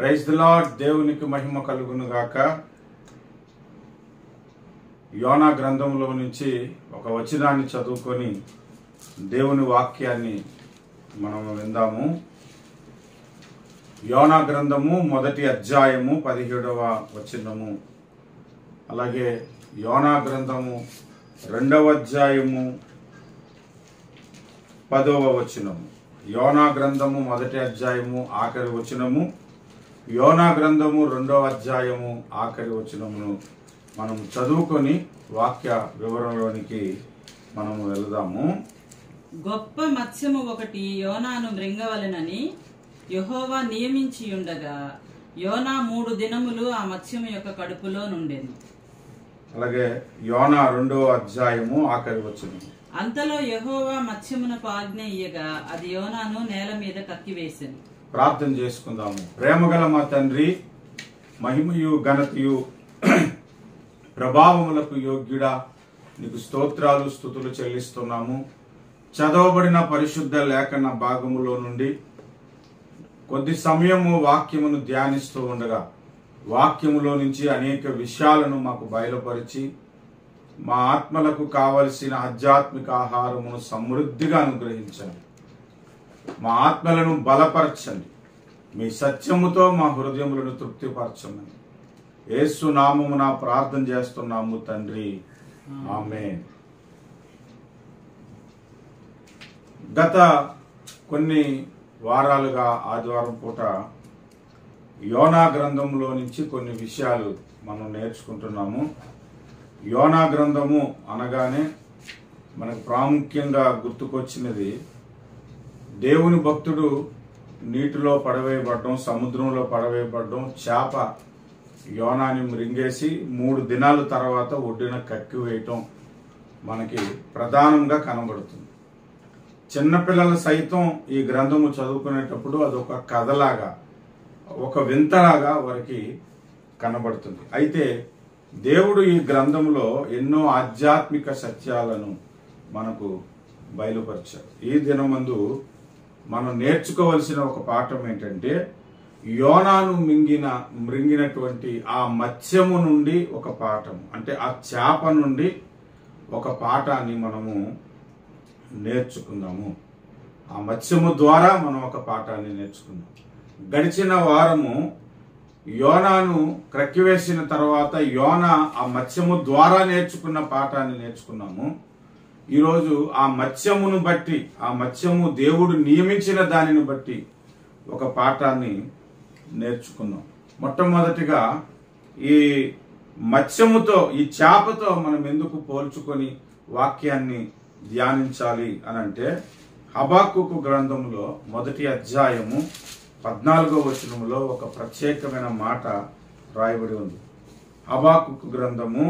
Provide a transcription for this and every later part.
Praise the lord దేవునికి మహిమ కలుగును గాక యోనా గ్రంథంలో నుంచి ఒక వచనాన్ని చదువుకొని దేవుని వాక్యాన్ని మనం విందాము యోనా గ్రంథము మొదటి అధ్యాయము పదిహేడవ వచనము అలాగే యోనా గ్రంథము రెండవ అధ్యాయము పదవ వచనము యోనా గ్రంథము మొదటి అధ్యాయము ఆఖరి వచనము యోనా గ్రంథము రెండవ అధ్యాయము ఆఖరి వచనమును మనం చదువుకొని వాక్య వివరంలోనికి మనము వెళదాము గొప్ప మత్స్యము ఒకటి యోనాను మృంగవలెనని యెహోవా నియమించి ఉండగా యోనా మూడు దినములు ఆ మత్స్యము యొక్క కడుపులో నుండెను అలాగే యోనా రెండవ అధ్యాయము ఆఖరి వచనము అంతలో యెహోవా మత్స్యమునకు ఆజ్ఞ ఇయ్యగా అది యోనాను నేల మీద కక్కివేసెను ప్రార్థన చేసుకుందాము ప్రేమగల మా తండ్రి మహిమయు ఘనతయు ప్రభావములకు యోగ్యుడా నీకు స్తోత్రాలు స్థుతులు చెల్లిస్తున్నాము చదవబడిన పరిశుద్ధ లేఖన భాగములో నుండి కొద్ది సమయము వాక్యమును ధ్యానిస్తూ ఉండగా వాక్యములో నుంచి అనేక విషయాలను మాకు బయలుపరిచి మా ఆత్మలకు కావలసిన ఆధ్యాత్మిక ఆహారమును సమృద్ధిగా అనుగ్రహించండి మా ఆత్మలను బలపరచండి మీ సత్యముతో మా హృదయములను తృప్తిపరచమని యేసు నామమున ప్రార్థన చేస్తున్నాము తండ్రి ఆమె గత కొన్ని వారాలుగా ఆదివారం పూట యోనా గ్రంథంలో నుంచి కొన్ని విషయాలు మనం నేర్చుకుంటున్నాము యోనా గ్రంథము అనగానే మనకు ప్రాముఖ్యంగా గుర్తుకొచ్చినది దేవుని భక్తుడు నీటిలో పడవేయబడడం సముద్రంలో పడవేయబడడం చేప యోనాని మృంగేసి మూడు దినాల తర్వాత ఒడ్డున కక్కి వేయటం మనకి ప్రధానంగా కనబడుతుంది చిన్నపిల్లలు సైతం ఈ గ్రంథము చదువుకునేటప్పుడు అదొక కథలాగా ఒక వింతలాగా వారికి కనబడుతుంది అయితే దేవుడు ఈ గ్రంథంలో ఎన్నో ఆధ్యాత్మిక సత్యాలను మనకు బయలుపరిచారు ఈ దినమందు మనం నేర్చుకోవలసిన ఒక పాఠం ఏంటంటే యోనాను మింగిన మృంగినటువంటి ఆ మత్స్యము నుండి ఒక పాఠం అంటే ఆ చేప నుండి ఒక పాఠాన్ని మనము నేర్చుకుందాము ఆ మత్స్యము ద్వారా మనం ఒక పాఠాన్ని నేర్చుకుందాం గడిచిన వారము యోనాను క్రక్కివేసిన తర్వాత యోన ఆ మత్స్యము ద్వారా నేర్చుకున్న పాఠాన్ని నేర్చుకున్నాము ఈరోజు ఆ మత్స్యమును బట్టి ఆ మత్స్యము దేవుడు నియమించిన దానిని బట్టి ఒక పాఠాన్ని నేర్చుకున్నాం మొట్టమొదటిగా ఈ మత్స్యముతో ఈ చేపతో మనం ఎందుకు పోల్చుకొని వాక్యాన్ని ధ్యానించాలి అని అంటే హబాకుకు గ్రంథంలో మొదటి అధ్యాయము పద్నాలుగో వచనములో ఒక ప్రత్యేకమైన మాట రాయబడి ఉంది హబాకుకు గ్రంథము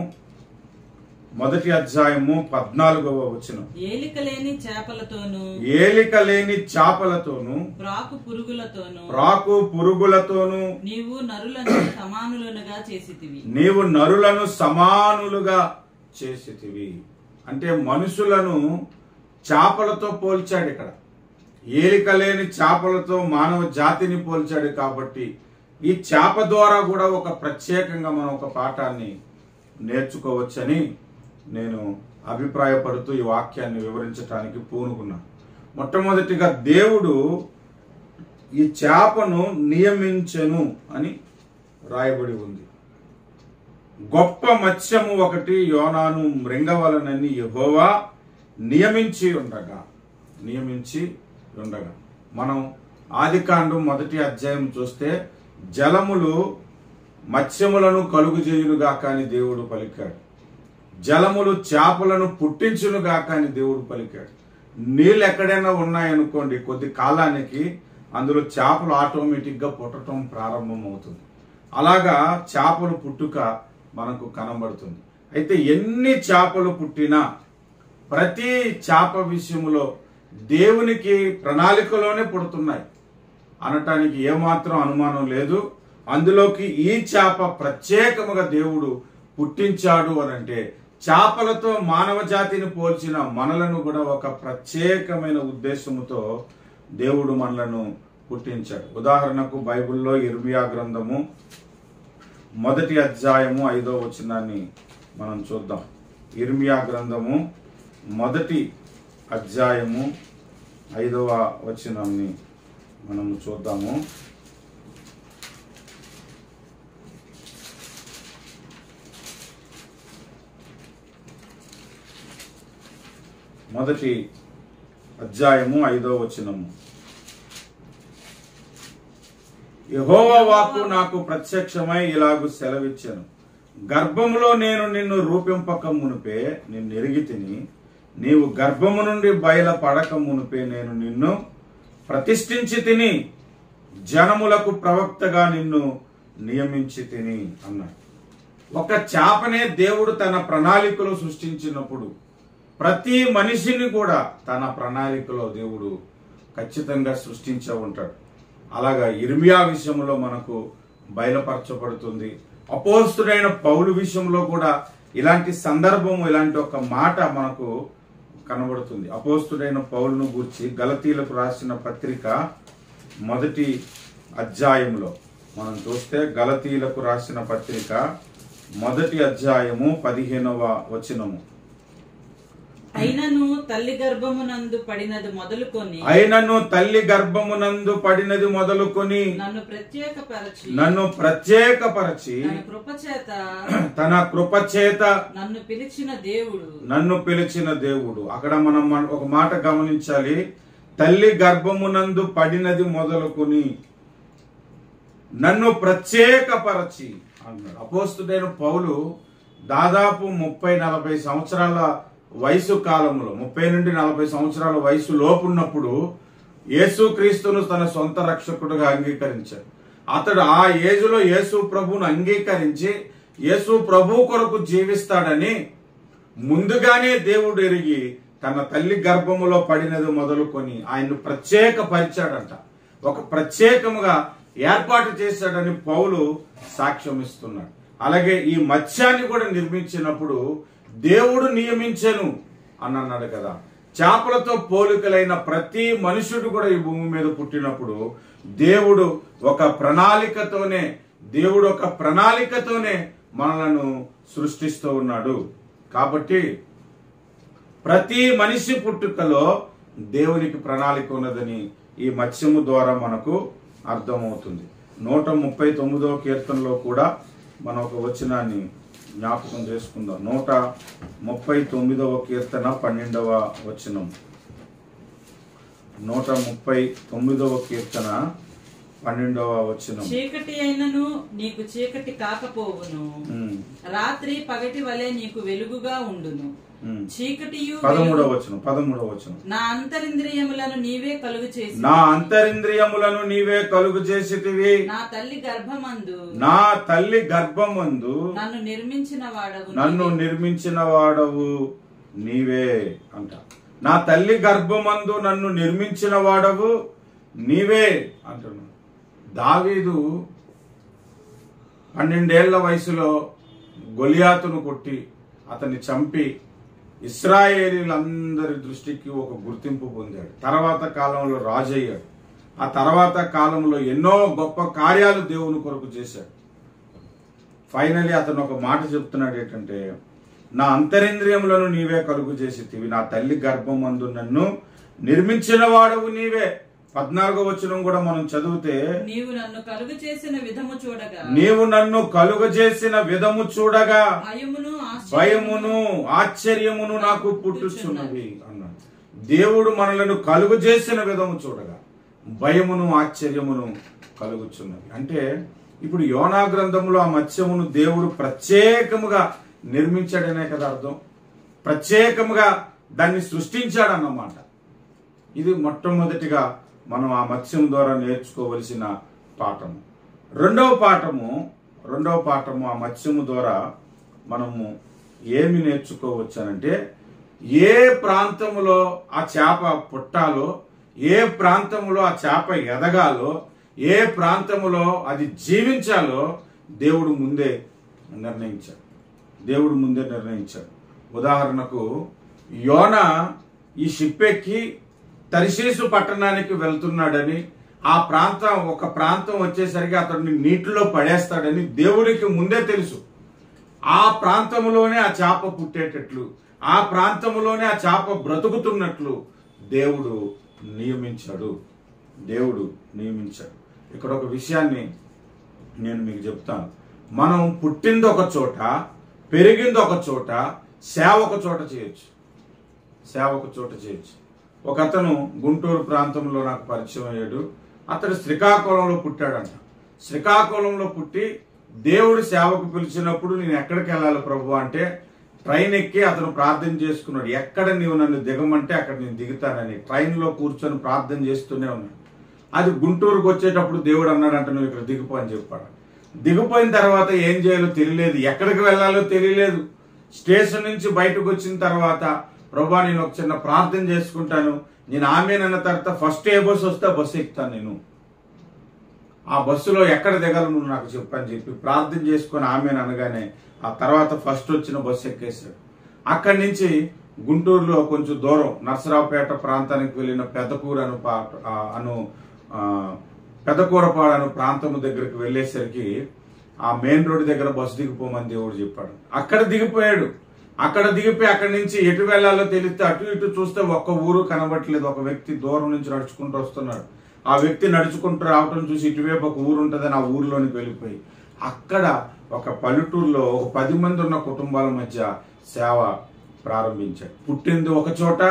మొదటి అధ్యాయము పద్నాలుగవ వచనం ఏలిక లేని చేపలతోనూ ఏలిక లేని చేపలతోను ప్రాకు పురుగులతోనూ రాకు పురుగులతోను నీవు నరులను సమానులనుగా చేసితివి నీవు నరులను సమానులుగా చేసితివి అంటే మనుషులను చేపలతో పోల్చాడు ఇక్కడ ఏలిక లేని చేపలతో మానవ జాతిని పోల్చాడు కాబట్టి ఈ చేప ద్వారా కూడా ఒక ప్రత్యేకంగా మనం ఒక పాఠాన్ని నేర్చుకోవచ్చని నేను అభిప్రాయపడుతూ ఈ వాక్యాన్ని వివరించడానికి పూనుకున్నాను మొట్టమొదటిగా దేవుడు ఈ చేపను నియమించెను అని రాయబడి ఉంది గొప్ప మత్స్యము ఒకటి యోనాను మృంగవలనని యెహోవా నియమించి ఉండగా నియమించి ఉండగా మనం ఆదికాండం మొదటి అధ్యాయం చూస్తే జలములు మత్స్యములను కలుగు చేయునుగాక అని దేవుడు పలికాడు జలములు చేపలను పుట్టించునుగాక అని దేవుడు పలికాడు నీళ్ళు ఎక్కడైనా ఉన్నాయనుకోండి కొద్ది కాలానికి అందులో చేపలు ఆటోమేటిక్గా పుట్టడం ప్రారంభమవుతుంది అలాగా చేపలు పుట్టుక మనకు కనబడుతుంది అయితే ఎన్ని చేపలు పుట్టినా ప్రతి చేప విషయంలో దేవునికి ప్రణాళికలోనే పుడుతున్నాయి అనటానికి ఏమాత్రం అనుమానం లేదు అందులోకి ఈ చేప ప్రత్యేకముగా దేవుడు పుట్టించాడు అని అంటే చేపలతో మానవ జాతిని పోల్చిన మనలను కూడా ఒక ప్రత్యేకమైన ఉద్దేశముతో దేవుడు మనలను పుట్టించాడు ఉదాహరణకు బైబిల్లో ఇర్మియా గ్రంథము మొదటి అధ్యాయము ఐదో వచనాన్ని మనం చూద్దాం ఇర్మియా గ్రంథము మొదటి అధ్యాయము ఐదవ వచనాన్ని మనము చూద్దాము మొదటి అధ్యాయము ఐదో వచనము యెహోవా వాక్కు నాకు ప్రత్యక్షమై ఇలాగు సెలవిచ్చాను గర్భములో నేను నిన్ను రూపింపక మునిపే నిన్ను ఎరిగి తిని నీవు గర్భము నుండి బయల పడక మునిపే నేను నిన్ను ప్రతిష్ఠించి తిని జనములకు ప్రవక్తగా నిన్ను నియమించి తిని అన్నాడు ఒక చేపనే దేవుడు తన ప్రణాళికలో సృష్టించినప్పుడు ప్రతి మనిషిని కూడా తన ప్రణాళికలో దేవుడు ఖచ్చితంగా సృష్టించే ఉంటాడు అలాగా ఇర్మియా విషయంలో మనకు బయలుపరచబడుతుంది అపోస్తుడైన పౌలు విషయంలో కూడా ఇలాంటి సందర్భము ఇలాంటి ఒక మాట మనకు కనబడుతుంది అపోస్తుడైన పౌలును గూర్చి గలతీలకు రాసిన పత్రిక మొదటి అధ్యాయంలో మనం చూస్తే గలతీలకు రాసిన పత్రిక మొదటి అధ్యాయము పదిహేనవ వచనము అయినను తల్లి గర్భమునందు పడినది మొదలుకొని అయినను తల్లి గర్భమునందు పడినది మొదలుకొని నన్ను ప్రత్యేక పరచి నన్ను ప్రత్యేకపరచి తన కృపచేత తన కృపచేత నన్ను పిలిచిన దేవుడు నన్ను పిలిచిన దేవుడు అక్కడ మనం మన- ఒక మాట గమనించాలి తల్లి గర్భమునందు పడినది మొదలుకొని నన్ను ప్రత్యేకపరచి అన్నాడు అపోస్తుడైన పౌలు దాదాపు ముప్పై నలభై సంవత్సరాల వయసు కాలంలో ముప్పై నుండి నలభై సంవత్సరాల వయసు లోపున్నప్పుడు యేసుక్రీస్తును తన సొంత రక్షకుడుగా అంగీకరించాడు అతడు ఆ ఏజ్లో యేసు ప్రభువును అంగీకరించి యేసు ప్రభు కొరకు జీవిస్తాడని ముందుగానే దేవుడు ఎరిగి తన తల్లి గర్భములో పడినది మొదలుకొని ఆయన్ను ప్రత్యేక పరిచాడంట ఒక ప్రత్యేకముగా ఏర్పాటు చేశాడని పౌలు సాక్ష్యం ఇస్తున్నాడు అలాగే ఈ మత్స్యాన్ని కూడా నిర్మించినప్పుడు దేవుడు నియమించెను అని అన్నాడు కదా చేపలతో పోలికలైన ప్రతి మనుషుడు కూడా ఈ భూమి మీద పుట్టినప్పుడు దేవుడు ఒక ప్రణాళికతోనే దేవుడు ఒక ప్రణాళికతోనే మనలను సృష్టిస్తూ ఉన్నాడు కాబట్టి ప్రతి మనిషి పుట్టుకలో దేవునికి ప్రణాళిక ఉన్నదని ఈ మత్స్యము ద్వారా మనకు అర్థమవుతుంది నూట ముప్పై తొమ్మిదవ కీర్తనలో కూడా మనం ఒక వచనాన్ని జ్ఞాపకం చేసుకుందాం నూట ముప్పై తొమ్మిదవ కీర్తన పన్నెండవ వచనం నూట ముప్పై తొమ్మిదవ కీర్తన పన్నెండవ వచనం చీకటి అయినను నీకు చీకటి కాకపోవును ఉమ్, రాత్రి పగటి వలె నీకు వెలుగుగా ఉండును ఉమ్. చీకటియు పదమూడవ వెలుగు- వచనం పదమూడవ వచనం నా అంతరింద్రియములను నీవే కలుగు చేసి నా అంతరింద్రియములను నీవే కలుగు చేసితివి నా తల్లి గర్భమందు నా తల్లి గర్భమందు నన్ను నిర్మించిన వాడవు నన్ను నీవే. నిర్మించిన వాడవు నీవే అంట నా తల్లి గర్భమందు నన్ను నిర్మించిన వాడవు నీవే అంటున్నాడు దావీదు పన్నెండేళ్ల వయసులో గొలియాతును కొట్టి అతన్ని చంపి ఇస్రాయేలీలందరి దృష్టికి ఒక గుర్తింపు పొందాడు తర్వాత కాలంలో రాజు అయ్యాడు ఆ తర్వాత కాలంలో ఎన్నో గొప్ప కార్యాలు దేవుని కొరకు చేశాడు ఫైనలీ అతను ఒక మాట చెప్తున్నాడు ఏంటంటే నా అంతరింద్రియములను నీవే కలుగు చేసితివి నా తల్లి గర్భమందు నన్ను నిర్మించిన వాడవు నీవే పద్నాలుగో వచనం కూడా మనం చదివితే నీవు నన్ను కలుగు చేసిన విధము చూడగా నీవు నన్ను కలుగజేసిన విధము చూడగా భయమును ఆశ్చర్యమును భయమును ఆశ్చర్యమును నాకు పుట్టుచున్నది అన్నాడు దేవుడు మనలను కలుగు చేసిన విధము చూడగా భయమును ఆశ్చర్యమును కలుగుచున్నది అంటే ఇప్పుడు యోనా గ్రంథంలో ఆ మత్స్యమును దేవుడు ప్రత్యేకముగా నిర్మించాడనే కదా అర్థం ప్రత్యేకముగా దాన్ని సృష్టించాడన్నమాట ఇది మొట్టమొదటిగా మనం ఆ మత్స్యం ద్వారా నేర్చుకోవలసిన పాఠము రెండవ పాఠము రెండవ పాఠము ఆ మత్స్యము ద్వారా మనము ఏమి నేర్చుకోవచ్చానంటే ఏ ప్రాంతములో ఆ చేప పుట్టాలో ఏ ప్రాంతములో ఆ చేప ఎదగాలో ఏ ప్రాంతములో అది జీవించాలో దేవుడు ముందే నిర్ణయించాడు దేవుడు ముందే నిర్ణయించాడు ఉదాహరణకు యోన ఈ షిప్ ఎక్కి తరిశీసు పట్టణానికి వెళ్తున్నాడని ఆ ప్రాంతం ఒక ప్రాంతం వచ్చేసరికి అతడిని నీటిలో పడేస్తాడని దేవుడికి ముందే తెలుసు ఆ ప్రాంతంలోనే ఆ చేప పుట్టేటట్లు ఆ ప్రాంతంలోనే ఆ చేప బ్రతుకుతున్నట్లు దేవుడు నియమించాడు దేవుడు నియమించాడు ఇక్కడ ఒక విషయాన్ని నేను మీకు చెప్తాను మనం పుట్టింది ఒక చోట పెరిగింది ఒక చోట సేవ ఒక చోట చేయొచ్చు సేవ ఒక చోట చేయొచ్చు ఒక అతను గుంటూరు ప్రాంతంలో నాకు పరిచయం అయ్యాడు అతడు శ్రీకాకుళంలో పుట్టాడంట శ్రీకాకుళంలో పుట్టి దేవుడు సేవకు పిలిచినప్పుడు నేను ఎక్కడికి వెళ్ళాలి ప్రభు అంటే ట్రైన్ ఎక్కి అతను ప్రార్థన చేసుకున్నాడు ఎక్కడ నీవు నన్ను దిగమంటే అక్కడ నేను దిగుతానని ట్రైన్లో కూర్చొని ప్రార్థన చేస్తూనే ఉన్నాడు అది గుంటూరుకు వచ్చేటప్పుడు దేవుడు అన్నాడంట నువ్వు ఇక్కడ దిగిపో అని చెప్పాడు దిగిపోయిన తర్వాత ఏం చేయాలో తెలియలేదు ఎక్కడికి వెళ్ళాలో తెలియలేదు స్టేషన్ నుంచి బయటకు వచ్చిన తర్వాత ప్రభా నేను ఒక చిన్న ప్రార్థన చేసుకుంటాను నేను ఆమెనన్న తర్వాత ఫస్ట్ ఏ బస్సు వస్తే ఆ బస్సు ఎక్కుతాను నేను ఆ బస్సులో ఎక్కడ దిగాలో నువ్వు నాకు చెప్పని చెప్పి ప్రార్థన చేసుకొని ఆమెను అనగానే ఆ తర్వాత ఫస్ట్ వచ్చిన బస్సు ఎక్కేశాడు అక్కడి నుంచి గుంటూరులో కొంచెం దూరం నర్సరావుపేట ప్రాంతానికి వెళ్ళిన పెద్దకూర అను పా- ఆ, అను ఆ, పెద్దకూరపాడు అను ప్రాంతం దగ్గరికి వెళ్ళేసరికి ఆ మెయిన్ రోడ్ దగ్గర బస్సు దిగిపోమని దేవుడు చెప్పాడు అక్కడ దిగిపోయాడు అక్కడ దిగిపోయి అక్కడి నుంచి ఎటు వెళ్ళాలో తెలిస్తే అటు ఇటు చూస్తే ఒక్క ఊరు కనబట్టలేదు ఒక వ్యక్తి దూరం నుంచి నడుచుకుంటూ వస్తున్నాడు ఆ వ్యక్తి నడుచుకుంటూ రావటం చూసి ఇటువైపు ఒక ఊరు ఉంటుందని ఆ ఊరిలోనికి వెళ్ళిపోయి అక్కడ ఒక పల్లెటూరులో ఒక పది మంది ఉన్న కుటుంబాల మధ్య సేవ ప్రారంభించాడు పుట్టింది ఒక చోట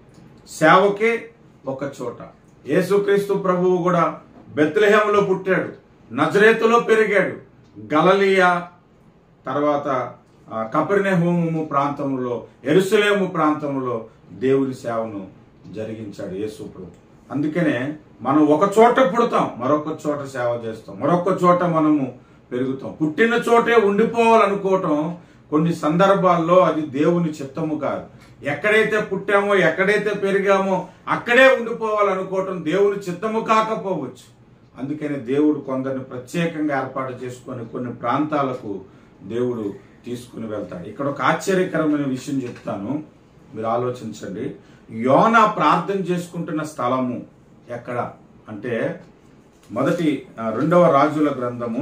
సేవకి ఒక చోట యేసుక్రీస్తు ప్రభువు కూడా బెత్లెహేములో పుట్టాడు నజరేతులో పెరిగాడు గలలియా తర్వాత ఆ, కపెర్నహూము ప్రాంతంలో ఎరుసలేము ప్రాంతంలో దేవుని సేవను జరిగించాడు యేసు ప్రభు అందుకనే మనం ఒక చోట పుడతాం మరొక చోట సేవ చేస్తాం మరొక చోట మనము పెరుగుతాం పుట్టిన చోటే ఉండిపోవాలనుకోవటం కొన్ని సందర్భాల్లో అది దేవుని చిత్తము కాదు ఎక్కడైతే పుట్టామో ఎక్కడైతే పెరిగామో అక్కడే ఉండిపోవాలనుకోవటం దేవుని చిత్తము కాకపోవచ్చు అందుకని దేవుడు కొందరిని ప్రత్యేకంగా ఏర్పాటు చేసుకొని కొన్ని ప్రాంతాలకు దేవుడు తీసుకుని వెళ్తాడు ఇక్కడ ఒక ఆశ్చర్యకరమైన విషయం చెప్తాను మీరు ఆలోచించండి యోన ప్రార్థన చేసుకుంటున్న స్థలము ఎక్కడ అంటే మొదటి ఆ, రెండవ రాజుల గ్రంథము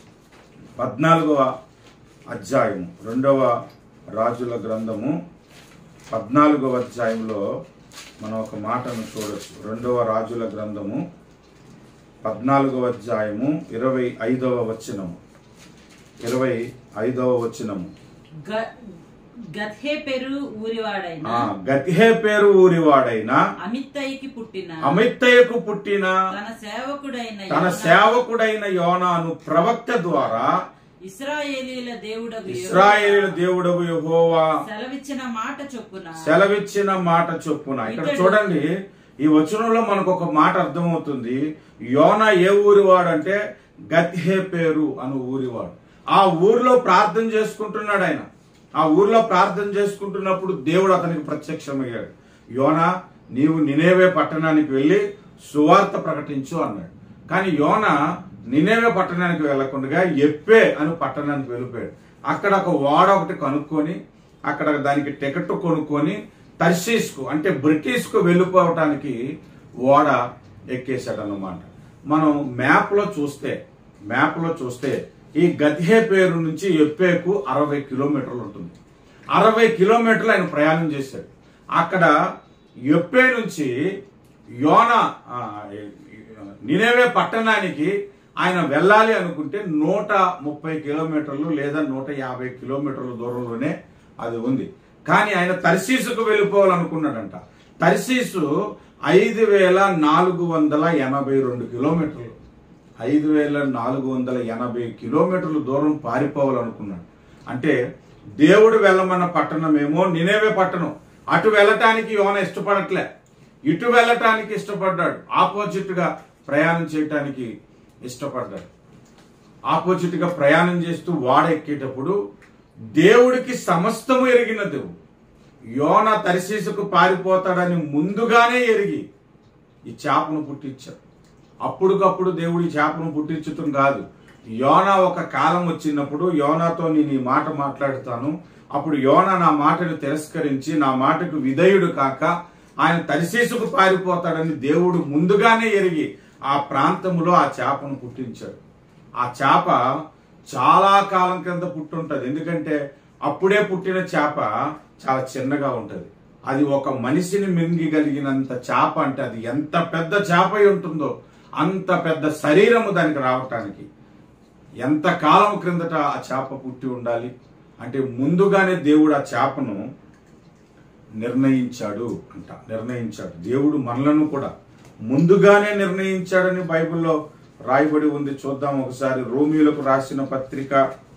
పద్నాలుగవ అధ్యాయము రెండవ రాజుల గ్రంథము పద్నాలుగవ అధ్యాయంలో మనం ఒక మాటను చూడొచ్చు రెండవ రాజుల గ్రంథము పద్నాలుగవ అధ్యాయము ఇరవై ఐదవ వచనము ఇరవై ఐదవ వచనము గ- గత్హేపెరు ఊరివాడైన ఆ గతిహే పేరు ఊరివాడైన అమిత్తయికి పుట్టిన అమిత్తయ్యకు పుట్టిన తన సేవకుడైన తన యోనా సేవకుడైన యోనాను ప్రవక్త ద్వారా ఇస్రాయేలీల దేవుడగు యెహోవా ఇస్రాయేలు దేవుడగు యెహోవా సెలవిచ్చిన మాట చొప్పున సెలవిచ్చిన మాట చొప్పున ఇక్కడ చూడండి ఈ వచనంలో మనకు ఒక మాట అర్థమవుతుంది యోన ఏ ఊరివాడు అంటే గతిహే పేరు అను ఊరివాడు ఆ ఊరిలో ప్రార్థన చేసుకుంటున్నాడు ఆయన ఆ ఊర్లో ప్రార్థన చేసుకుంటున్నప్పుడు దేవుడు అతనికి ప్రత్యక్షమయ్యాడు యోన నీవు నినేవే పట్టణానికి వెళ్ళి సువార్త ప్రకటించు అన్నాడు కానీ యోన నినేవే పట్టణానికి వెళ్లకుండా ఎప్పే అని పట్టణానికి వెళ్ళిపోయాడు అక్కడ ఒక వాడ ఒకటి కనుక్కొని అక్కడ దానికి టికెట్ కొనుక్కొని తర్షీస్కు అంటే బ్రిటిష్కు వెళ్ళిపోవటానికి ఓడ ఎక్కేశాడు అన్నమాట మనం మ్యాప్లో చూస్తే మ్యాప్లో చూస్తే ఈ గతిహే పేరు నుంచి ఎప్పేకు అరవై కిలోమీటర్లు ఉంటుంది అరవై కిలోమీటర్లు ఆయన ప్రయాణం చేశాడు అక్కడ ఎప్పే నుంచి యోన ఆ, నినేవే పట్టణానికి ఆయన వెళ్ళాలి అనుకుంటే నూట ముప్పై కిలోమీటర్లు లేదా నూట యాభై కిలోమీటర్ల దూరంలోనే అది ఉంది కానీ ఆయన తర్సీసుకు వెళ్ళిపోవాలనుకున్నాడంట తర్సీసు ఐదు వేల నాలుగు వందల ఎనభై రెండు కిలోమీటర్లు ఐదు వేల నాలుగు వందల ఎనభై కిలోమీటర్ల దూరం పారిపోవాలనుకున్నాడు అంటే దేవుడు వెళ్ళమన్న పట్టణమేమో నినేవే పట్టణం అటు వెళ్ళటానికి యోన ఇష్టపడట్లే ఇటు వెళ్ళటానికి ఇష్టపడ్డాడు ఆపోజిట్ గా ప్రయాణం చేయటానికి ఇష్టపడ్డాడు ఆపోజిట్ గా ప్రయాణం చేస్తూ వాడ ఎక్కేటప్పుడు దేవుడికి సమస్తము ఎరిగిన దేవుడు యోన తరిశీసుకు పారిపోతాడని ముందుగానే ఎరిగి ఈ చేపను పుట్టించాడు అప్పుడుకప్పుడు దేవుడు ఈ చేపను పుట్టించటం కాదు యోనా ఒక కాలం వచ్చినప్పుడు యోనాతో నేను ఈ మాట మాట్లాడుతాను అప్పుడు యోన నా మాటను తిరస్కరించి నా మాటకు విధేయుడు కాక ఆయన తరిశీసుకు పారిపోతాడని దేవుడు ముందుగానే ఎరిగి ఆ ప్రాంతంలో ఆ చేపను పుట్టించాడు ఆ చేప చాలా కాలం కింద పుట్టుంటది ఎందుకంటే అప్పుడే పుట్టిన చేప చాలా చిన్నగా ఉంటది అది ఒక మనిషిని మింగిగలిగినంత చేప అంటే అది ఎంత పెద్ద చేప అయి ఉంటుందో అంత పెద్ద శరీరము దానికి రావటానికి ఎంత కాలం క్రిందట ఆ చేప పుట్టి ఉండాలి అంటే ముందుగానే దేవుడు ఆ చేపను నిర్ణయించాడు అంట నిర్ణయించాడు దేవుడు మనలను కూడా ముందుగానే నిర్ణయించాడని బైబిల్లో రాయబడి ఉంది చూద్దాం ఒకసారి రోమిలకు రాసిన పత్రిక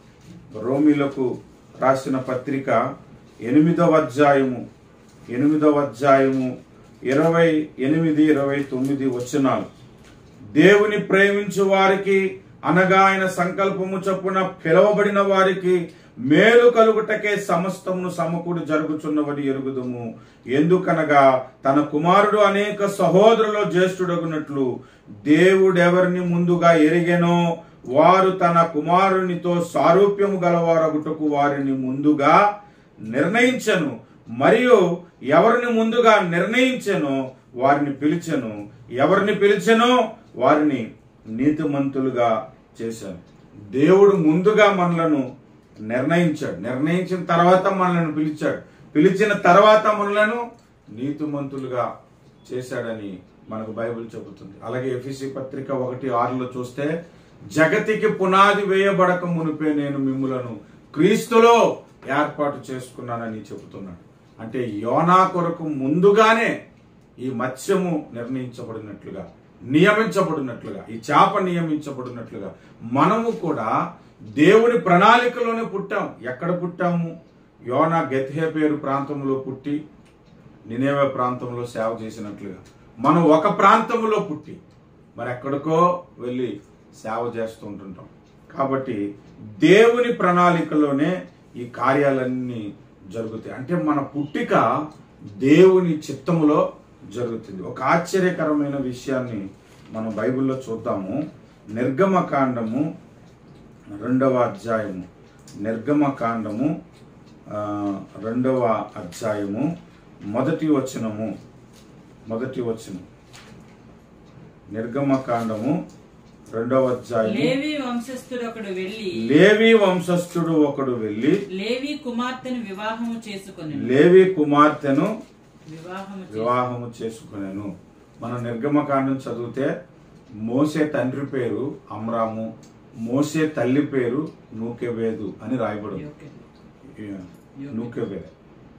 రోమిలకు రాసిన పత్రిక ఎనిమిదవ అధ్యాయము ఎనిమిదవ అధ్యాయము ఇరవై ఎనిమిది ఇరవై తొమ్మిది వచనాలు దేవుని ప్రేమించు వారికి అనగా ఆయన సంకల్పము చొప్పున పిలువబడిన వారికి మేలు కలుగుటకే సమస్తమును సమకూడి జరుగుచున్నవని ఎరుగుదుము ఎందుకనగా తన కుమారుడు అనేక సహోదరులో జ్యేష్ఠుడగునట్లు దేవుడెవరిని ముందుగా ఎరిగెనో వారు తన కుమారునితో సారూప్యము గలవారగుటకు వారిని ముందుగా నిర్ణయించను మరియు ఎవరిని ముందుగా నిర్ణయించెనో వారిని పిలిచెను ఎవరిని పిలిచెనో వారిని నీతిమంతులుగా చేశాను దేవుడు ముందుగా మనలను నిర్ణయించాడు నిర్ణయించిన తర్వాత మనలను పిలిచాడు పిలిచిన తర్వాత మనలను నీతిమంతులుగా చేశాడని మనకు బైబిల్ చెబుతుంది అలాగే ఎఫిసి పత్రిక ఒకటి ఆరులో చూస్తే జగతికి పునాది వేయబడక మునిపే నేను మిమ్ములను క్రీస్తులో ఏర్పాటు చేసుకున్నానని చెబుతున్నాడు అంటే యోనా కొరకు ముందుగానే ఈ మత్స్యము నిర్ణయించబడినట్లుగా నియమించబడినట్లుగా ఈ చేప నియమించబడినట్లుగా మనము కూడా దేవుని ప్రణాళికలోనే పుట్టాం ఎక్కడ పుట్టాము యోనా గెత్హే పేరు ప్రాంతంలో పుట్టి నినేవే ప్రాంతంలో సేవ చేసినట్లుగా మనం ఒక ప్రాంతంలో పుట్టి మరి ఎక్కడికో వెళ్ళి సేవ చేస్తూ ఉంటుంటాం కాబట్టి దేవుని ప్రణాళికలోనే ఈ కార్యాలన్నీ జరుగుతాయి అంటే మన పుట్టిక దేవుని చిత్తములో జరుగుతుంది ఒక ఆశ్చర్యకరమైన విషయాన్ని మనం బైబిల్లో చూద్దాము నిర్గమకాండము రెండవ అధ్యాయము నిర్గమకాండము ఆ, రెండవ అధ్యాయము మొదటి వచనము మొదటి వచనం నిర్గమకాండము రెండవ అధ్యాయము లేవి వంశస్థుడు ఒకడు వెళ్లి లేవి వంశస్థుడు ఒకడు వెళ్ళి లేవి కుమార్తెను వివాహము చేసుకొని లేవి కుమార్తెను వివాహము చేసు- వివాహము చేసుకునేను మన నిర్గమకాండం చదివితే మోసే తండ్రి పేరు అమ్రాము మోసే తల్లి పేరు నూకెవేదు అని రాయబడి ఉంది. యోకె- నూకెవేదు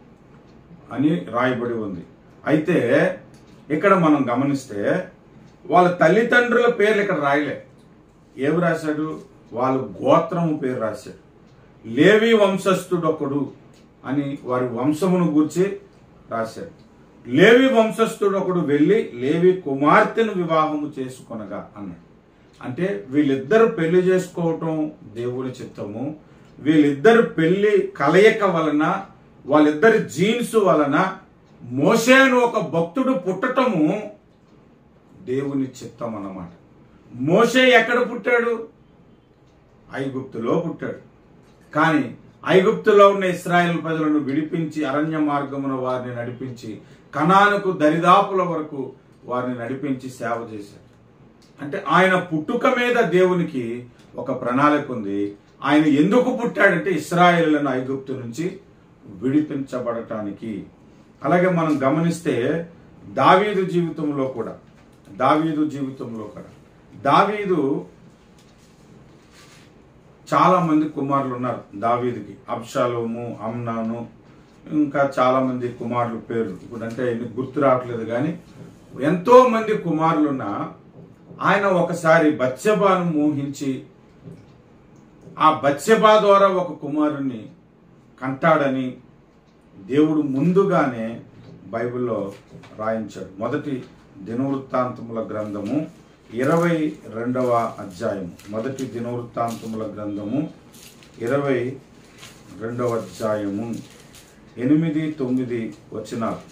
అని రాయబడి ఉంది అయితే ఇక్కడ మనం గమనిస్తే వాళ్ళ తల్లిదండ్రుల పేర్లు ఇక్కడ రాయలే ఏమి రాశాడు వాళ్ళ గోత్రము పేరు రాశాడు లేవి వంశస్థుడొకడు అని వారి వంశమును గూర్చి రాశాడు లేవి వంశస్థుడొకడు వెళ్ళి లేవి కుమార్తెను వివాహము చేసుకొనగా అన్నాడు అంటే వీళ్ళిద్దరు పెళ్లి చేసుకోవటం దేవుని చిత్తము వీళ్ళిద్దరు పెళ్లి కలయిక వలన వాళ్ళిద్దరి జీన్స్ వలన మోషే అని ఒక భక్తుడు పుట్టటము దేవుని చిత్తం అన్నమాట మోషే ఎక్కడ పుట్టాడు ఐగుప్తులో పుట్టాడు కానీ ఐగుప్తులో ఉన్న ఇస్రాయేల్ ప్రజలను విడిపించి అరణ్య మార్గమున వారిని నడిపించి కణానుకు దరిదాపుల వరకు వారిని నడిపించి సేవ చేశాడు అంటే ఆయన పుట్టుక మీద దేవునికి ఒక ప్రణాళిక ఉంది ఆయన ఎందుకు పుట్టాడంటే ఇస్రాయేళ్లను ఐగుప్తు నుంచి విడిపించబడటానికి అలాగే మనం గమనిస్తే దావీదు జీవితంలో కూడా దావీదు జీవితంలో కూడా దావీదు చాలా మంది కుమారులు ఉన్నారు దావీదుకి అబ్షాలోము అమ్నాను ఇంకా చాలా మంది కుమారుల పేర్లు ఇప్పుడు అంటే ఎన్ని గుర్తు రావట్లేదు కానీ ఎంతో మంది కుమారులున్న ఆయన ఒకసారి బత్సబాను మోహించి ఆ బత్సబా ద్వారా ఒక కుమారుణ్ణి కంటాడని దేవుడు ముందుగానే బైబిల్లో రాయించాడు మొదటి దినవృత్తాంతముల గ్రంథము ఇరవై రెండవ అధ్యాయం మొదటి దినవృత్తాంతముల గ్రంథము ఇరవై రెండవ అధ్యాయము ఎనిమిది తొమ్మిది వచనాలు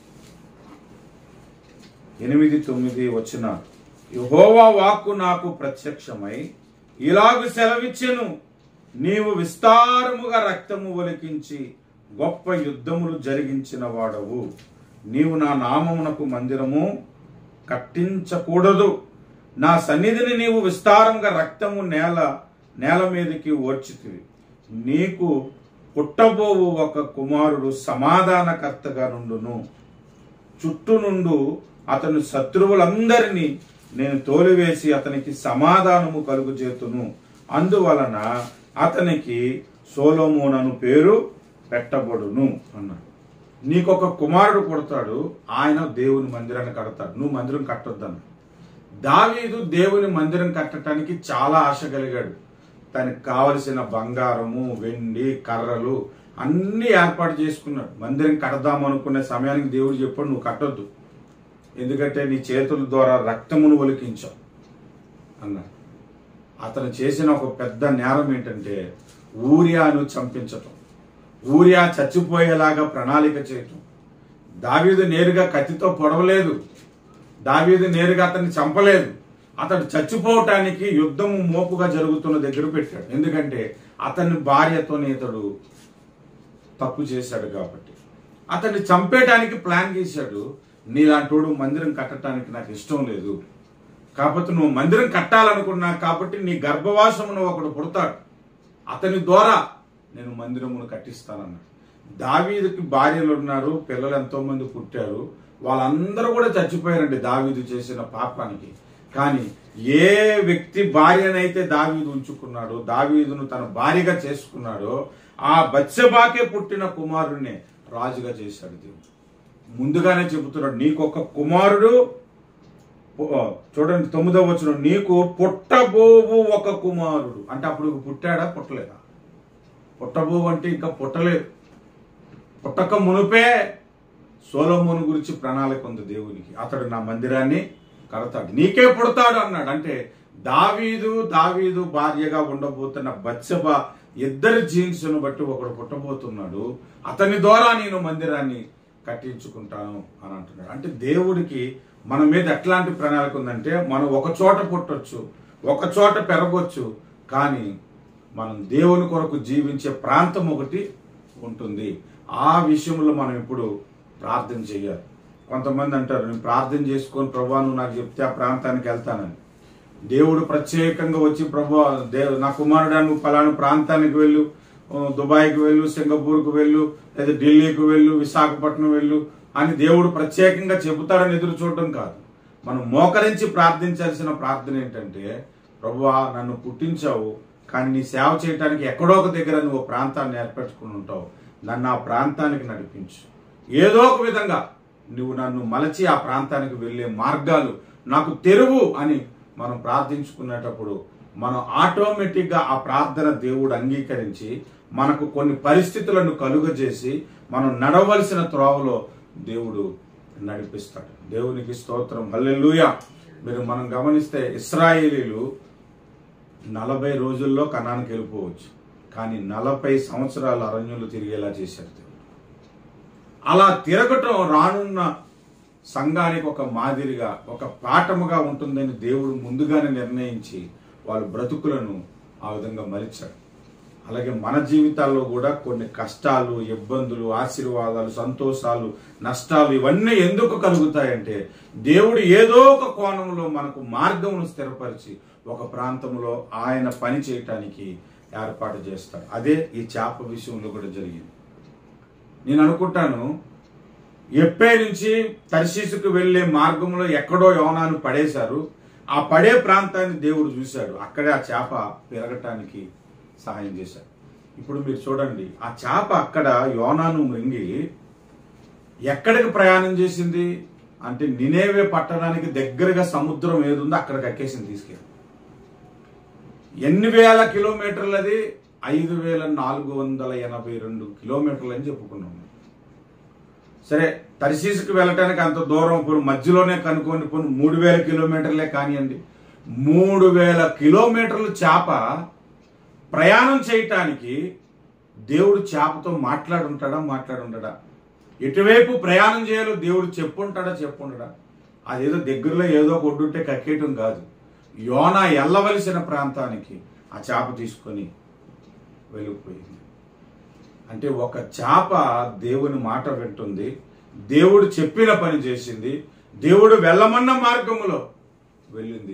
ఎనిమిది తొమ్మిది వచ్చిన యెహోవా వాక్కు నాకు ప్రత్యక్షమై ఇలాగు సెలవిచ్చెను నీవు విస్తారముగా రక్తము ఒలికించి గొప్ప యుద్ధములు జరిగించిన వాడవు నీవు నా నామమునకు మందిరము కట్టించకూడదు నా సన్నిధిని నీవు విస్తారంగా రక్తము నేల నేల మీదకి ఓడ్చితివి నీకు పుట్టబోవు ఒక కుమారుడు సమాధానకర్తగా నుండును చుట్టూ నుండు అతని శత్రువులందరినీ నేను తోలివేసి అతనికి సమాధానము కలుగు చేతును అందువలన అతనికి సోలోమోనను పేరు పెట్టబడును అన్నాడు నీకొక కుమారుడు పుడతాడు ఆయన దేవుని మందిరాన్ని కడతాడు నువ్వు మందిరం కట్టొద్దన్న దావీదు దేవుని మందిరం కట్టడానికి చాలా ఆశ కలిగాడు తనకి కావలసిన బంగారము వెండి కర్రలు అన్ని ఏర్పాటు చేసుకున్నాడు మందిరం కడదాం అనుకునే సమయానికి దేవుడు చెప్పాడు నువ్వు కట్టొద్దు ఎందుకంటే నీ చేతుల ద్వారా రక్తమును ఒలికించావు అన్నాడు అతను చేసిన ఒక పెద్ద నేరం ఏంటంటే ఊరియాను చంపించటం ఊరియా చచ్చిపోయేలాగా ప్రణాళిక చేయటం దావీదు నేరుగా కత్తితో పొడవలేదు దావీదు నేరుగా అతన్ని చంపలేదు అతడు చచ్చిపోవటానికి యుద్ధము మోపుగా జరుగుతున్న దగ్గర పెట్టాడు ఎందుకంటే అతని భార్యతోనే ఇతడు తప్పు చేశాడు కాబట్టి అతన్ని చంపేయడానికి ప్లాన్ చేశాడు నీలాంటోడు మందిరం కట్టడానికి నాకు ఇష్టం లేదు కాబట్టి నువ్వు మందిరం కట్టాలనుకున్నా కాబట్టి నీ గర్భవాసమును ఒకడు పుడతాడు అతని ద్వారా నేను మందిరమును కట్టిస్తానన్నాడు దావీదుకి భార్యలు ఉన్నారు పిల్లలు ఎంతో మంది పుట్టారు వాళ్ళందరూ కూడా చచ్చిపోయారండి దావీదు చేసిన పాపానికి కానీ ఏ వ్యక్తి భార్యనైతే దావీదు ఉంచుకున్నాడో దావీదును తన భార్యగా చేసుకున్నాడో ఆ బత్సబాకే పుట్టిన కుమారుడినే రాజుగా చేశాడు దేవుడు ముందుగానే చెబుతున్నాడు నీకొక కుమారుడు ఓ, చూడండి తొమ్మిదవ వచ్చిన నీకు పుట్టబోవు ఒక కుమారుడు అంటే అప్పుడు పుట్టాడా పుట్టలేదా పుట్టబోవు అంటే ఇంకా పుట్టలేదు పుట్టక మునుపే సోలోమోను గురించి ప్రణాళిక ఉంది దేవునికి అతడు నా మందిరాన్ని కడతాడు నీకే పుడతాడు అన్నాడు అంటే దావీదు దావీదు భార్యగా ఉండబోతున్న బత్సబ ఇద్దరి జీన్స్ను బట్టి ఒకడు పుట్టబోతున్నాడు అతని ద్వారా నేను మందిరాన్ని కట్టించుకుంటాను అని అంటున్నాడు అంటే దేవుడికి మన మీద ఎట్లాంటి ప్రణాళిక ఉందంటే మనం ఒక చోట పుట్టొచ్చు ఒక చోట పెరగొచ్చు కానీ మనం దేవుని కొరకు జీవించే ప్రాంతం ఒకటి ఉంటుంది ఆ విషయంలో మనం ఇప్పుడు ప్రార్థన చేయాలి కొంతమంది అంటారు నేను ప్రార్థన చేసుకొని ప్రభా నువ్వు నాకు చెప్తే ఆ ప్రాంతానికి వెళ్తానని దేవుడు ప్రత్యేకంగా వచ్చి ప్రభు దేవు నా కుమారుడు నువ్వు ఫలానా ప్రాంతానికి వెళ్ళు ఆ, దుబాయ్కి వెళ్ళు సింగపూర్కు వెళ్ళు లేదా ఢిల్లీకి వెళ్ళు విశాఖపట్నం వెళ్ళు అని దేవుడు ప్రత్యేకంగా చెబుతాడని ఎదురు చూడడం కాదు మనం మోకరించి ప్రార్థించాల్సిన ప్రార్థన ఏంటంటే ప్రభువా నన్ను పుట్టించావు కానీ నీ సేవ చేయడానికి ఎక్కడో ఒక దగ్గర నువ్వు ప్రాంతాన్ని ఏర్పరచుకుని ఉంటావు నన్ను ఆ ప్రాంతానికి నడిపించు ఏదో ఒక విధంగా నువ్వు నన్ను మలచి ఆ ప్రాంతానికి వెళ్ళే మార్గాలు నాకు తెరువు అని మనం ప్రార్థించుకునేటప్పుడు మనం ఆటోమేటిక్గా ఆ ప్రార్థన దేవుడు అంగీకరించి మనకు కొన్ని పరిస్థితులను కలుగజేసి మనం నడవలసిన త్రోవలో దేవుడు నడిపిస్తాడు దేవునికి స్తోత్రం హల్లెలూయా మీరు మనం గమనిస్తే ఇస్రాయేలీలు నలభై రోజుల్లో కణానికి వెళ్ళిపోవచ్చు కానీ నలభై సంవత్సరాల అరణ్యులు తిరిగేలా చేశారు దేవుడు అలా తిరగటం రానున్న సంఘానికి ఒక మాదిరిగా ఒక పాఠముగా ఉంటుందని దేవుడు ముందుగానే నిర్ణయించి వాళ్ళ బ్రతుకులను ఆ విధంగా మలిచాడు అలాగే మన జీవితాల్లో కూడా కొన్ని కష్టాలు ఇబ్బందులు ఆశీర్వాదాలు సంతోషాలు నష్టాలు ఇవన్నీ ఎందుకు కలుగుతాయంటే దేవుడు ఏదో ఒక కోణంలో మనకు మార్గమును స్థిరపరిచి ఒక ప్రాంతంలో ఆయన పని చేయటానికి ఏర్పాటు చేస్తాడు అదే ఈ చేప విషయంలో కూడా జరిగింది నేను అనుకుంటాను ఎప్పే నుంచి తర్శీసుకు వెళ్లే మార్గంలో ఎక్కడో యోనాను పడేశారు ఆ పడే ప్రాంతాన్ని దేవుడు చూశాడు అక్కడే ఆ చేప పెరగటానికి సహాయం చేశాడు ఇప్పుడు మీరు చూడండి ఆ చేప అక్కడ యోనాను మృంగి ఎక్కడికి ప్రయాణం చేసింది అంటే నినేవే పట్టడానికి దగ్గరగా సముద్రం ఏది ఉందో అక్కడికి ఎక్కేసింది తీసుకెళ్ళి ఎన్ని వేల కిలోమీటర్లది ఐదు వేల నాలుగు వందల ఎనభై రెండు కిలోమీటర్లు అని చెప్పుకున్నాం సరే తర్శీసుకు వెళ్ళటానికి అంత దూరం ఇప్పుడు మధ్యలోనే కనుక్కోండి పోనీ మూడు వేల కిలోమీటర్లే కానివ్వండి మూడు వేల కిలోమీటర్లు చేప ప్రయాణం చేయటానికి దేవుడు చేపతో మాట్లాడుంటాడా మాట్లాడుంటాడా ఎటువైపు ప్రయాణం చేయాలో దేవుడు చెప్పుంటాడా చెప్పుంటాడా అదేదో దగ్గరలో ఏదో ఒక ఒడ్డుంటే కక్కేయటం కాదు యోనా ఎల్లవలసిన ప్రాంతానికి ఆ చేప తీసుకొని వెళ్ళిపోయింది అంటే ఒక చేప దేవుని మాట వింటుంది దేవుడు చెప్పిన పని చేసింది దేవుడు వెళ్ళమన్న మార్గములో వెళ్ళింది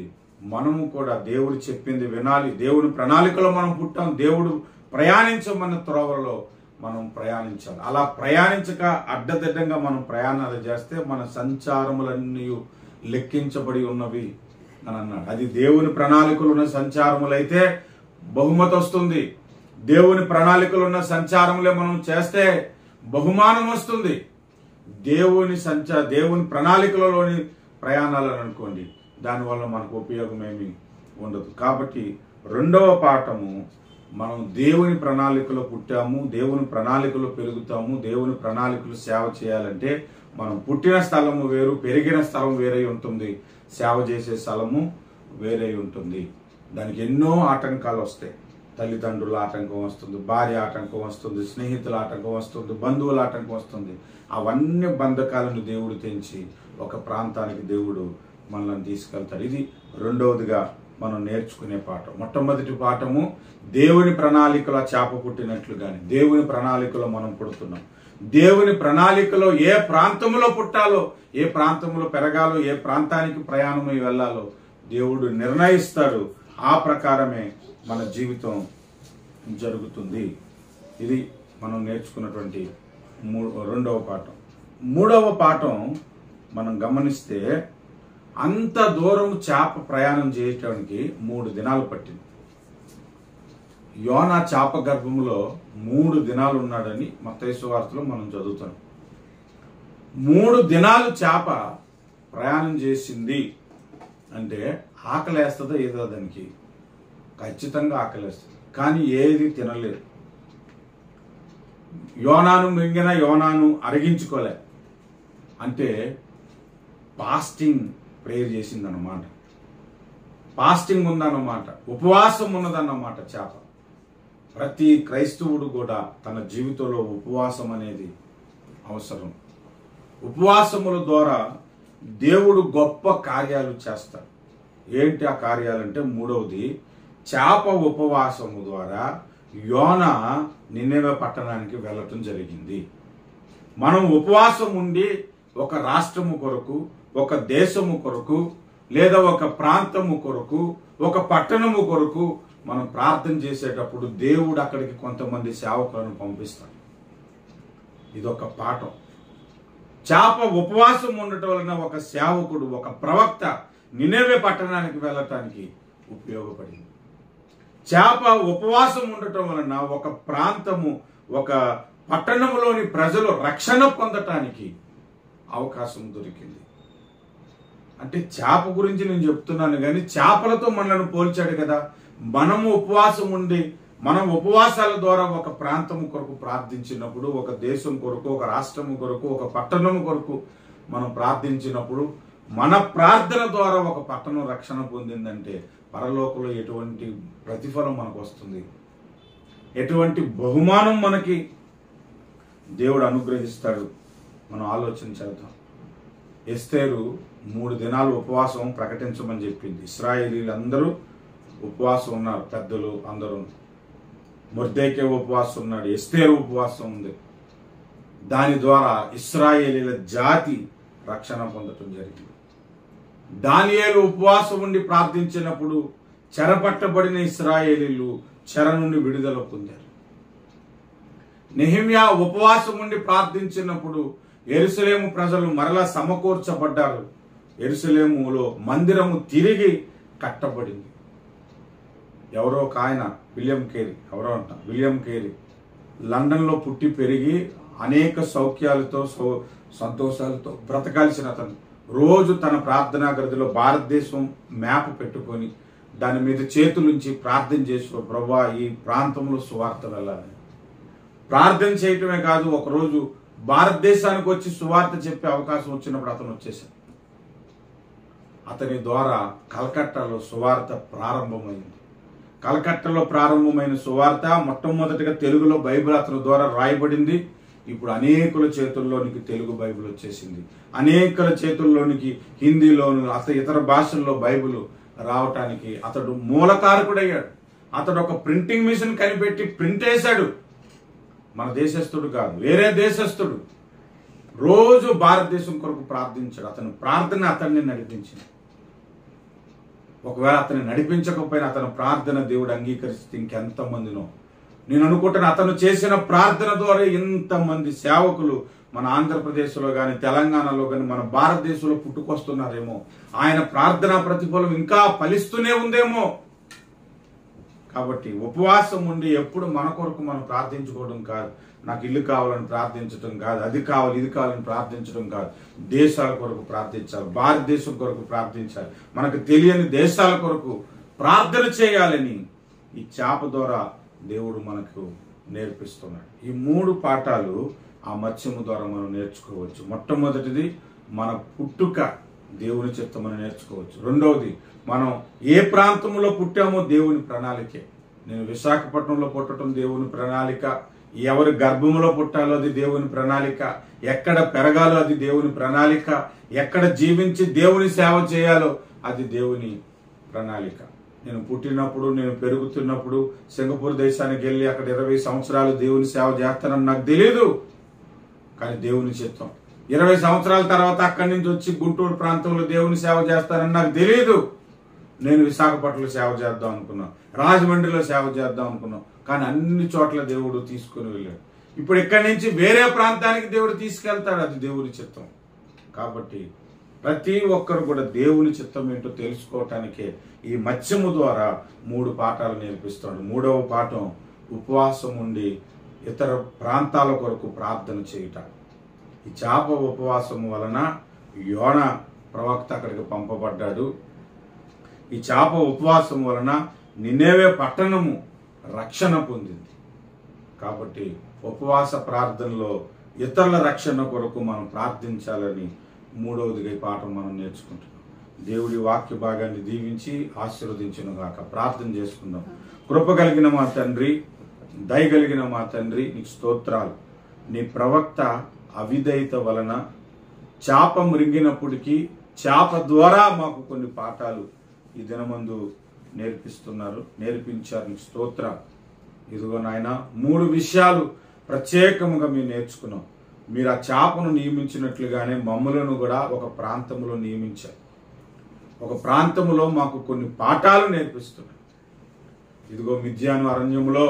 మనము కూడా దేవుడు చెప్పింది వినాలి దేవుని ప్రణాళికలో మనం పుట్టాం దేవుడు ప్రయాణించమన్న త్రోవలో మనం ప్రయాణించాలి అలా ప్రయాణించక అడ్డదిడ్డంగా మనం ప్రయాణాలు చేస్తే మన సంచారములన్నీ లెక్కించబడి ఉన్నవి అని అన్నాడు అది దేవుని ప్రణాళికలు ఉన్న సంచారములైతే బహుమతి వస్తుంది దేవుని ప్రణాళికలు ఉన్న సంచారములే మనం చేస్తే బహుమానం వస్తుంది దేవుని సంచా దేవుని ప్రణాళికలలోని ప్రయాణాలను అనుకోండి దానివల్ల మనకు ఉపయోగం ఏమి ఉండదు కాబట్టి రెండవ పాఠము మనం దేవుని ప్రణాళికలో పుట్టాము దేవుని ప్రణాళికలో పెరుగుతాము దేవుని ప్రణాళికలు సేవ చేయాలంటే మనం పుట్టిన స్థలము వేరు పెరిగిన స్థలం వేరే ఉంటుంది సేవ చేసే స్థలము వేరే ఉంటుంది దానికి ఎన్నో ఆటంకాలు వస్తాయి తల్లిదండ్రుల ఆటంకం వస్తుంది భార్య ఆటంకం వస్తుంది స్నేహితుల ఆటంకం వస్తుంది బంధువుల ఆటంకం వస్తుంది అవన్నీ బంధకాలను దేవుడు తెంచి ఒక ప్రాంతానికి దేవుడు మనల్ని తీసుకెళ్తాడు ఇది రెండవదిగా మనం నేర్చుకునే పాఠం మొట్టమొదటి పాఠము దేవుని ప్రణాళికలో చేప పుట్టినట్లు కానీ దేవుని ప్రణాళికలో మనం పుడుతున్నాం దేవుని ప్రణాళికలో ఏ ప్రాంతంలో పుట్టాలో ఏ ప్రాంతంలో పెరగాలో ఏ ప్రాంతానికి ప్రయాణమై వెళ్ళాలో దేవుడు నిర్ణయిస్తాడు ఆ ప్రకారమే మన జీవితం జరుగుతుంది ఇది మనం నేర్చుకున్నటువంటి మూ రెండవ పాఠం మూడవ పాఠం మనం గమనిస్తే అంత దూరం చేప ప్రయాణం చేయటానికి మూడు దినాలు పట్టింది యోనా చేప గర్భంలో మూడు దినాలు ఉన్నాడని మత్తైసు వార్తలో మనం చదువుతాం మూడు దినాలు చేప ప్రయాణం చేసింది అంటే ఆకలేస్తుందో ఏదో దానికి ఖచ్చితంగా ఆకలేస్తుంది కానీ ఏది తినలేదు యోనాను మింగిన యోనాను అరిగించుకోలే అంటే ఫాస్టింగ్ ప్రేయర్ చేసిందన్నమాట ఫాస్టింగ్ ఉందన్నమాట ఉపవాసం ఉన్నదన్నమాట చేప ప్రతి క్రైస్తవుడు కూడా తన జీవితంలో ఉపవాసం అనేది అవసరం ఉపవాసముల ద్వారా దేవుడు గొప్ప కార్యాలు చేస్తాడు ఏంటి ఆ కార్యాలంటే మూడవది చేప ఉపవాసము ద్వారా యోన నిన్నెవే పట్టణానికి వెళ్ళటం జరిగింది మనం ఉపవాసం ఉండి ఒక రాష్ట్రము కొరకు ఒక దేశము కొరకు లేదా ఒక ప్రాంతము కొరకు ఒక పట్టణము కొరకు మనం ప్రార్థన చేసేటప్పుడు దేవుడు అక్కడికి కొంతమంది సేవకులను పంపిస్తాడు ఇదొక పాఠం చేప ఉపవాసం ఉండటం వలన ఒక సేవకుడు ఒక ప్రవక్త నినేవే పట్టణానికి వెళ్ళటానికి ఉపయోగపడింది చేప ఉపవాసం ఉండటం వలన ఒక ప్రాంతము ఒక పట్టణంలోని ప్రజలు రక్షణ పొందటానికి అవకాశం దొరికింది అంటే చేప గురించి నేను చెప్తున్నాను కానీ చేపలతో మనల్ని పోల్చాడు కదా మనము ఉపవాసం ఉండి మనం ఉపవాసాల ద్వారా ఒక ప్రాంతము కొరకు ప్రార్థించినప్పుడు ఒక దేశం కొరకు ఒక రాష్ట్రము కొరకు ఒక పట్టణం కొరకు మనం ప్రార్థించినప్పుడు మన ప్రార్థన ద్వారా ఒక పట్టణం రక్షణ పొందిందంటే పరలోకంలో ఎటువంటి ప్రతిఫలం మనకు వస్తుంది ఎటువంటి బహుమానం మనకి దేవుడు అనుగ్రహిస్తాడు మనం ఆలోచన చేద్దాం ఎస్తేరు మూడు దినాలు ఉపవాసం ప్రకటించమని చెప్పింది ఇస్రాయేలీలందరూ ఉపవాసం ఉన్నారు పెద్దలు అందరూ మొర్దేకే ఉపవాసం ఉన్నాడు ఎస్తేరు ఉపవాసం ఉంది దాని ద్వారా ఇస్రాయేలీల జాతి రక్షణ పొందటం జరిగింది దానియేలు ఉపవాసం ఉండి ప్రార్థించినప్పుడు చెరపట్టబడిన ఇస్రాయేలీలు చెర నుండి విడుదల పొందారు నెహిమ్యా ఉపవాసం ఉండి ప్రార్థించినప్పుడు ఎరుసలేము ప్రజలు మరలా సమకూర్చబడ్డారు ఎరుసలేములో మందిరము తిరిగి కట్టబడింది ఎవరో ఒక ఆయన విలియం కేరీ ఎవరో అంట విలియం కేరీ లండన్లో పుట్టి పెరిగి అనేక సౌఖ్యాలతో సౌ- సంతోషాలతో బ్రతకాల్సిన అతను రోజు తన ప్రార్థనా గదిలో భారతదేశం మ్యాప్ పెట్టుకొని దాని మీద చేతులుంచి ప్రార్థన చేసి ప్రభా ఈ ప్రాంతంలో సువార్త వెళ్ళాలి ప్రార్థన చేయటమే కాదు ఒకరోజు భారతదేశానికి వచ్చి సువార్త చెప్పే అవకాశం వచ్చినప్పుడు అతను వచ్చేసాడు అతని ద్వారా కలకట్టాలో సువార్త ప్రారంభమైంది కలకట్టలో ప్రారంభమైన సువార్త మొట్టమొదటిగా తెలుగులో బైబిల్ అతని ద్వారా రాయబడింది ఇప్పుడు అనేకుల చేతుల్లోనికి తెలుగు బైబిల్ వచ్చేసింది అనేకుల చేతుల్లోనికి హిందీలోను అసలు ఇతర భాషల్లో బైబిల్ రావటానికి అతడు మూలకారకుడయ్యాడు అతడు ఒక ప్రింటింగ్ మిషన్ కనిపెట్టి ప్రింట్ వేశాడు మన దేశస్థుడు కాదు వేరే దేశస్థుడు రోజు భారతదేశం కొరకు ప్రార్థించాడు అతని ప్రార్థన అతన్ని నడిపించింది ఒకవేళ అతన్ని నడిపించకపోయినా అతని ప్రార్థన దేవుడు అంగీకరిస్తే ఇంకెంతమందినో నేను అనుకుంటున్నా అతను చేసిన ప్రార్థన ద్వారా ఇంతమంది సేవకులు మన ఆంధ్రప్రదేశ్లో కానీ తెలంగాణలో కానీ మన భారతదేశంలో పుట్టుకొస్తున్నారేమో ఆయన ప్రార్థనా ప్రతిఫలం ఇంకా ఫలిస్తూనే ఉందేమో కాబట్టి ఉపవాసం ఉండి ఎప్పుడు మన కొరకు మనం ప్రార్థించుకోవడం కాదు నాకు ఇల్లు కావాలని ప్రార్థించడం కాదు అది కావాలి ఇది కావాలని ప్రార్థించడం కాదు దేశాల కొరకు ప్రార్థించాలి భారతదేశం కొరకు ప్రార్థించాలి మనకు తెలియని దేశాల కొరకు ప్రార్థన చేయాలని ఈ చేప ద్వారా దేవుడు మనకు నేర్పిస్తున్నాడు ఈ మూడు పాఠాలు ఆ మత్స్యము ద్వారా మనం నేర్చుకోవచ్చు మొట్టమొదటిది మన పుట్టుక దేవుని చిత్తమని నేర్చుకోవచ్చు రెండవది మనం ఏ ప్రాంతంలో పుట్టామో దేవుని ప్రణాళికే నేను విశాఖపట్నంలో పుట్టడం దేవుని ప్రణాళిక ఎవరి గర్భంలో పుట్టాలో అది దేవుని ప్రణాళిక ఎక్కడ పెరగాలో అది దేవుని ప్రణాళిక ఎక్కడ జీవించి దేవుని సేవ చేయాలో అది దేవుని ప్రణాళిక నేను పుట్టినప్పుడు నేను పెరుగుతున్నప్పుడు సింగపూర్ దేశానికి వెళ్ళి అక్కడ ఇరవై సంవత్సరాలు దేవుని సేవ చేస్తానని నాకు తెలియదు కానీ దేవుని చిత్తం ఇరవై సంవత్సరాల తర్వాత అక్కడి నుంచి వచ్చి గుంటూరు ప్రాంతంలో దేవుని సేవ చేస్తానని నాకు తెలియదు నేను విశాఖపట్నంలో సేవ చేద్దాం అనుకున్నాను రాజమండ్రిలో సేవ చేద్దాం అనుకున్నాం కానీ అన్ని చోట్ల దేవుడు తీసుకుని వెళ్ళాడు ఇప్పుడు ఇక్కడి నుంచి వేరే ప్రాంతానికి దేవుడు తీసుకెళ్తాడు అది దేవుని చిత్తం కాబట్టి ప్రతి ఒక్కరు కూడా దేవుని చిత్తం ఏంటో తెలుసుకోవటానికే ఈ మత్స్యము ద్వారా మూడు పాఠాలు నేర్పిస్తాడు మూడవ పాఠం ఉపవాసం ఉండి ఇతర ప్రాంతాల కొరకు ప్రార్థన చేయుట ఈ చేప ఉపవాసము వలన యోన ప్రవక్త అక్కడికి పంపబడ్డాడు ఈ చేప ఉపవాసం వలన నిన్నేవే పట్టణము రక్షణ పొందింది కాబట్టి ఉపవాస ప్రార్థనలో ఇతరుల రక్షణ కొరకు మనం ప్రార్థించాలని మూడవదిగా ఈ పాఠం మనం నేర్చుకుంటున్నాం దేవుడి వాక్య భాగాన్ని దీవించి ఆశీర్వదించును గాక ప్రార్థన చేసుకుందాం కృప కలిగిన మా తండ్రి దయగలిగిన మా తండ్రి నీకు స్తోత్రాలు నీ ప్రవక్త అవిధేయత వలన చేప మృంగినప్పటికీ చేప ద్వారా మాకు కొన్ని పాఠాలు ఈ దినమందు నేర్పిస్తున్నారు నేర్పించారు నీకు స్తోత్రాలు ఇదిగో నాయన మూడు విషయాలు ప్రత్యేకంగా మేము నేర్చుకున్నాం మీరు ఆ చేపను నియమించినట్లుగానే మమ్మలను కూడా ఒక ప్రాంతంలో నియమించారు ఒక ప్రాంతంలో మాకు కొన్ని పాఠాలు నేర్పిస్తున్నారు ఇదిగో మిథ్యాను అరణ్యములో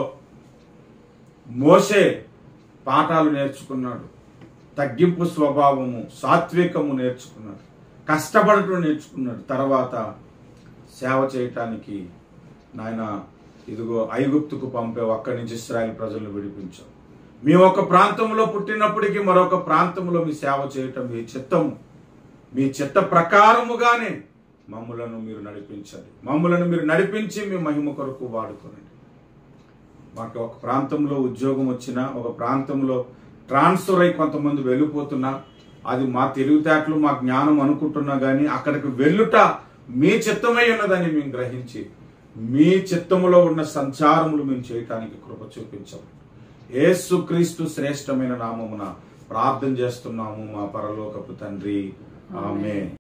మోసే పాఠాలు నేర్చుకున్నాడు తగ్గింపు స్వభావము సాత్వికము నేర్చుకున్నాడు కష్టపడటం నేర్చుకున్నాడు తర్వాత సేవ చేయటానికి నాయన ఇదిగో ఐగుప్తుకు పంపే అక్కడి నుంచి ఇస్రాయల్ ప్రజలను విడిపించాం మేము ఒక ప్రాంతంలో పుట్టినప్పటికీ మరొక ప్రాంతంలో మీ సేవ చేయటం మీ చిత్తము మీ చిత్త ప్రకారముగానే మమ్ములను మీరు నడిపించాలి మమ్ములను మీరు నడిపించి మీ మహిమ కొరకు వాడుకోనండి మాకు ఒక ప్రాంతంలో ఉద్యోగం వచ్చినా ఒక ప్రాంతంలో ట్రాన్స్ఫర్ అయి కొంతమంది వెళ్ళిపోతున్నా అది మా తెలివితేటలు మా జ్ఞానం అనుకుంటున్నా కానీ అక్కడికి వెళ్ళుట మీ చిత్తమై ఉన్నదని మేము గ్రహించి మీ చిత్తములో ఉన్న సంచారములు మేము చేయటానికి కృప చూపించాము యేసు క్రీస్తు శ్రేష్టమైన నామమున ప్రార్థన చేస్తున్నాము మా పరలోకపు తండ్రి ఆమె